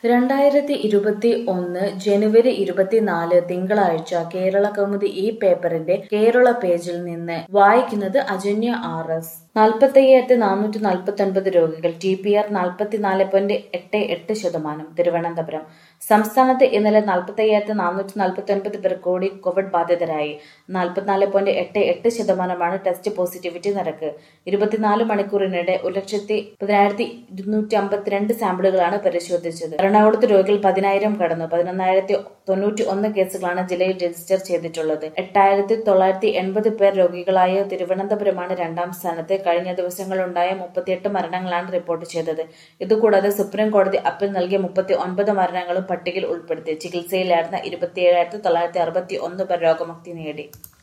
രണ്ടായിരത്തി ഇരുപത്തി ഒന്ന് ജനുവരി ഇരുപത്തിനാല് തിങ്കളാഴ്ച കേരള കൗമുദി ഈ പേപ്പറിന്റെ കേരള പേജിൽ നിന്ന് വായിക്കുന്നത് അജന്യ ആർ എസ് നാൽപ്പത്തയ്യായിരത്തി നാനൂറ്റി നാൽപ്പത്തി ഒൻപത് രോഗികൾ ടി പി ആർ നാൽപ്പത്തിനാല് പോയിന്റ് എട്ട് എട്ട് ശതമാനം തിരുവനന്തപുരം സംസ്ഥാനത്ത് ഇന്നലെ നാൽപ്പത്തയ്യായിരത്തി നാനൂറ്റി നാൽപ്പത്തി ഒൻപത് പേർ കൂടി കോവിഡ് ബാധിതരായി നാൽപ്പത്തിനാല് പോയിന്റ് എട്ട് എട്ട് ശതമാനമാണ് ടെസ്റ്റ് പോസിറ്റിവിറ്റി നിരക്ക് ഇരുപത്തിനാല് മണിക്കൂറിനിടെ ഒരു ലക്ഷത്തി പതിനായിരത്തി ഇരുന്നൂറ്റി അമ്പത്തിരണ്ട് സാമ്പിളുകളാണ് പരിശോധിച്ചത് എറണാകുളത്ത് രോഗികൾ പതിനായിരം കടന്നു പതിനൊന്നായിരത്തി തൊണ്ണൂറ്റി ഒന്ന് കേസുകളാണ് ജില്ലയിൽ രജിസ്റ്റർ ചെയ്തിട്ടുള്ളത് എട്ടായിരത്തി തൊള്ളായിരത്തി എൺപത് പേർ രോഗികളായ തിരുവനന്തപുരമാണ് രണ്ടാം സ്ഥാനത്ത് കഴിഞ്ഞ ദിവസങ്ങളുണ്ടായ മുപ്പത്തിയെട്ട് മരണങ്ങളാണ് റിപ്പോർട്ട് ചെയ്തത് ഇതുകൂടാതെ സുപ്രീം കോടതി അപ്പീൽ നൽകിയ മുപ്പത്തി ഒൻപത് മരണങ്ങളും പട്ടികയിൽ ഉൾപ്പെടുത്തി ചികിത്സയിലായിരുന്ന ഇരുപത്തിയേഴായിരത്തി തൊള്ളായിരത്തി അറുപത്തി ഒന്ന് പേർ രോഗമുക്തി നേടി